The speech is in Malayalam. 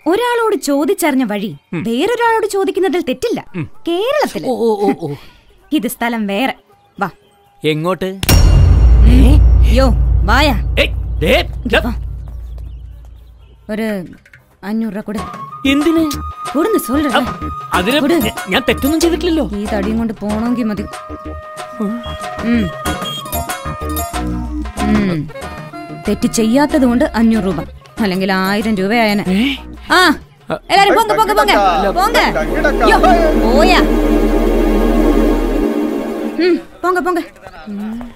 ഒരാളോട് ചോദിച്ചറിഞ്ഞ വഴി വേറൊരാളോട് ചോദിക്കുന്നതിൽ തെറ്റില്ല കേരളത്തില് ഓ ഓ ഓ ഓ ഇത് സ്ഥലം വേറെ വാ എങ്ങോട്ട് യോ വായാ ഏയ്, ദേ, ദേ, വാ. ഒരു അഞ്ഞൂറ് രൂപ കൊടു എന്തിന് കൊടുന്ന് സൊല്ല അതിന് കൊടു. ഞ- ഞാൻ തെറ്റൊന്നും ചെയ്തിട്ടില്ലല്ലോ ഈ തടിയും കൊണ്ട് പോണമെങ്കിൽ മതി ഉം. ഉം. തെറ്റ് ചെയ്യാത്തത് കൊണ്ട് അഞ്ഞൂറ് രൂപ അല്ലെങ്കിൽ ആയിരം രൂപയായനെ ആ എല്ലാരും പൊങ്ക പൊങ്ക പൊങ്ക പൊങ്ക യ്യോ, പോയാ ഉം, പൊങ്ക പൊങ്ക ഉം.